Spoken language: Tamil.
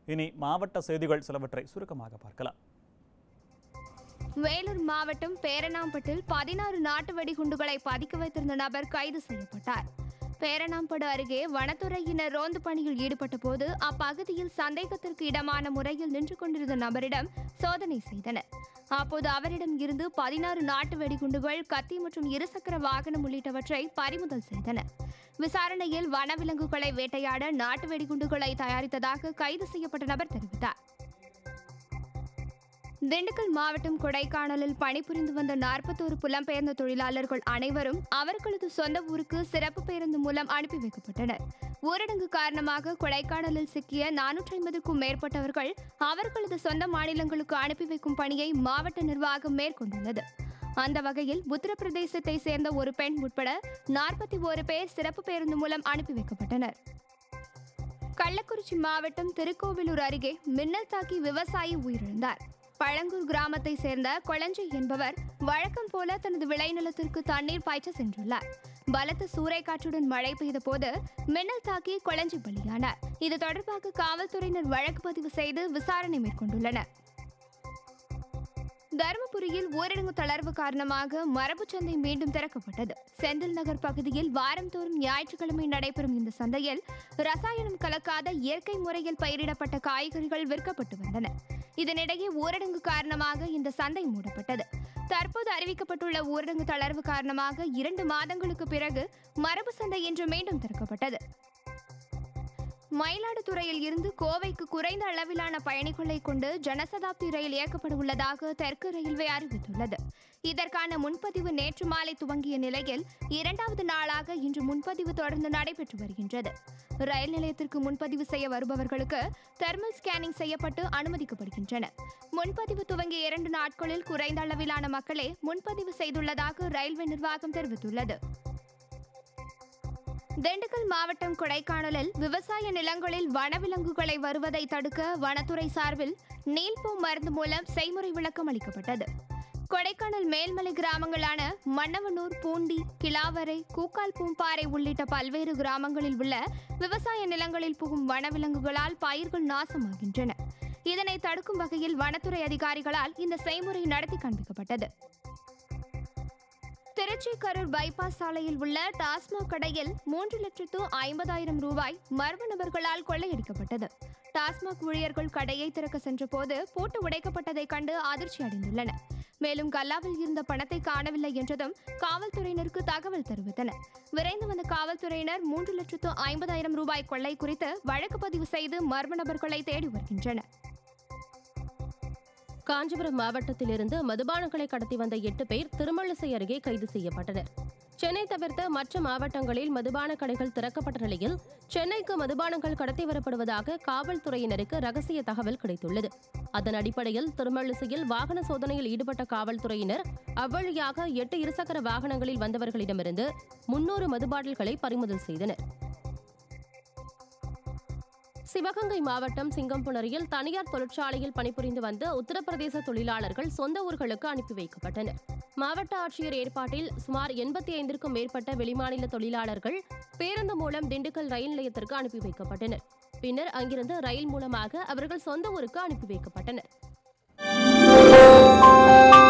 இனி மாவட்ட செய்திகள் சிலவற்றை சுருக்கமாக பார்க்கலாம் வேலூர் மாவட்டம் பேரணாம்பட்டில் பதினாறு நாட்டு வெடிகுண்டுகளை பதுக்கி வைத்திருந்த நபர் கைது செய்யப்பட்டார் பேரணாம்படு அருகே வனத்துறையினர் ரோந்து பணியில் ஈடுபட்ட போது அப்பகுதியில் சந்தேகத்திற்கு இடமான முறையில் நின்று கொண்டிருந்த நபரிடம் சோதனை செய்தனர் அப்போது அவரிடம் இருந்து பதினாறு நாட்டு வெடிகுண்டுகள் கத்தி மற்றும் இருசக்கர வாகனம் உள்ளிட்டவற்றை பறிமுதல் செய்தனர் விசாரணையில் வனவிலங்குகளை வேட்டையாட நாட்டு வெடிகுண்டுகளை தயாரித்ததாக கைது செய்யப்பட்ட நபர் தெரிவித்தார் திண்டுக்கல் மாவட்டம் கொடைக்கானலில் பணிபுரிந்து வந்த நாற்பத்தோரு புலம்பெயர்ந்த தொழிலாளர்கள் அனைவரும் அவர்களது சொந்த ஊருக்கு சிறப்பு பேருந்து மூலம் அனுப்பி வைக்கப்பட்டனர் ஊரடங்கு காரணமாக கொடைக்கானலில் சிக்கிய நானூற்றி ஐம்பதுக்கும் மேற்பட்டவர்கள் அவர்களது சொந்த மாநிலங்களுக்கு அனுப்பி வைக்கும் பணியை மாவட்ட நிர்வாகம் மேற்கொண்டுள்ளது அந்த வகையில் உத்தரப்பிரதேசத்தை சேர்ந்த ஒரு பெண் உட்பட நாற்பத்தி ஓரு பேர் சிறப்பு பேருந்து மூலம் அனுப்பி வைக்கப்பட்டனர் கள்ளக்குறிச்சி மாவட்டம் திருக்கோவிலூர் அருகே மின்னல் தாக்கி விவசாயி உயிரிழந்தார் பழங்கூர் கிராமத்தை சேர்ந்த கொளஞ்சி என்பவர் வழக்கம் போல தனது விளைநிலத்திற்கு தண்ணீர் பாய்ச்ச சென்றுள்ளார் பலத்த சூறைக்காற்றுடன் மழை பெய்த போது மின்னல் தாக்கி கொளஞ்சி பலியானார் இது தொடர்பாக காவல்துறையினர் வழக்கு பதிவு செய்து விசாரணை மேற்கொண்டுள்ளனர் தருமபுரியில் ஊரடங்கு தளர்வு காரணமாக மரபுச் சந்தை மீண்டும் திறக்கப்பட்டது செந்தில் நகர் பகுதியில் வாரந்தோறும் ஞாயிற்றுக்கிழமை நடைபெறும் இந்த சந்தையில் ரசாயனம் கலக்காத இயற்கை முறையில் பயிரிடப்பட்ட காய்கறிகள் விற்கப்பட்டு வந்தன இதனிடையே ஊரடங்கு காரணமாக இந்த சந்தை மூடப்பட்டது தற்போது அறிவிக்கப்பட்டுள்ள ஊரடங்கு தளர்வு காரணமாக இரண்டு மாதங்களுக்கு பிறகு மரபு சந்தை இன்று மீண்டும் திறக்கப்பட்டது மயிலாடுதுறையில் இருந்து கோவைக்கு குறைந்த அளவிலான பயணிகளை கொண்டு ஜனசதாப்தி ரயில் இயக்கப்பட உள்ளதாக தெற்கு ரயில்வே அறிவித்துள்ளது இதற்கான முன்பதிவு நேற்று மாலை துவங்கிய நிலையில் இரண்டாவது நாளாக இன்று முன்பதிவு தொடர்ந்து நடைபெற்று வருகின்றது ரயில் நிலையத்திற்கு முன்பதிவு செய்ய வருபவர்களுக்கு தெர்மல் ஸ்கேனிங் செய்யப்பட்டு அனுமதிக்கப்படுகின்றனர் முன்பதிவு துவங்கிய இரண்டு நாட்களில் குறைந்த அளவிலான மக்களே முன்பதிவு செய்துள்ளதாக ரயில்வே நிர்வாகம் தெரிவித்துள்ளது திண்டுக்கல் மாவட்டம் கொடைக்கானலில் விவசாய நிலங்களில் வனவிலங்குகளை வருவதை தடுக்க வனத்துறை சார்பில் நீல்பூ மருந்து மூலம் செய்முறை விளக்கம் அளிக்கப்பட்டது கொடைக்கானல் மேல்மலை கிராமங்களான மன்னவனூர் பூண்டி கிளாவரை கூக்கால் பூம்பாறை உள்ளிட்ட பல்வேறு கிராமங்களில் உள்ள விவசாய நிலங்களில் புகும் வனவிலங்குகளால் பயிர்கள் நாசமாகின்றன இதனை தடுக்கும் வகையில் வனத்துறை அதிகாரிகளால் இந்த செய்முறை நடத்தி காண்பிக்கப்பட்டது திருச்சி கரூர் பைபாஸ் சாலையில் உள்ள டாஸ்மாக் கடையில் மூன்று லட்சத்து ஐம்பதாயிரம் ரூபாய் மர்ம நபர்களால் கொள்ளையடிக்கப்பட்டது டாஸ்மாக் ஊழியர்கள் கடையை திறக்க சென்றபோது பூட்டு உடைக்கப்பட்டதைக் கண்டு அதிர்ச்சி அடைந்துள்ளனர் மேலும் கல்லாவில் இருந்த பணத்தை காணவில்லை என்றதும் காவல்துறையினருக்கு தகவல் தெரிவித்தனர் விரைந்து வந்த காவல்துறையினர் மூன்று லட்சத்து ஐம்பதாயிரம் ரூபாய் கொள்ளை குறித்து வழக்கு பதிவு செய்து மர்ம நபர்களை தேடி வருகின்றனர் காஞ்சிபுரம் மாவட்டத்திலிருந்து மதுபானங்களை கடத்தி வந்த எட்டு பேர் திருமழிசை அருகே கைது செய்யப்பட்டனர் சென்னை தவிர்த்த மற்ற மாவட்டங்களில் மதுபான கடைகள் திறக்கப்பட்ட நிலையில் சென்னைக்கு மதுபானங்கள் கடத்தி வரப்படுவதாக காவல்துறையினருக்கு ரகசிய தகவல் கிடைத்துள்ளது அதன் அடிப்படையில் திருமழிசையில் வாகன சோதனையில் ஈடுபட்ட காவல்துறையினர் அவ்வழியாக எட்டு இருசக்கர வாகனங்களில் வந்தவர்களிடமிருந்து முன்னூறு மதுபாட்டில்களை பறிமுதல் செய்தனர் சிவகங்கை மாவட்டம் சிங்கம்புணரியில் தனியார் தொழிற்சாலையில் பணிபுரிந்து வந்த உத்தரப்பிரதேச தொழிலாளர்கள் சொந்த ஊர்களுக்கு அனுப்பி வைக்கப்பட்டனர் மாவட்ட ஆட்சியர் ஏற்பாட்டில் சுமார் எண்பத்தி ஐந்திற்கும் மேற்பட்ட வெளிமாநில தொழிலாளர்கள் பேருந்து மூலம் திண்டுக்கல் ரயில் நிலையத்திற்கு அனுப்பி வைக்கப்பட்டனர் பின்னர் அங்கிருந்து ரயில் மூலமாக அவர்கள் சொந்த ஊருக்கு அனுப்பி வைக்கப்பட்டனர்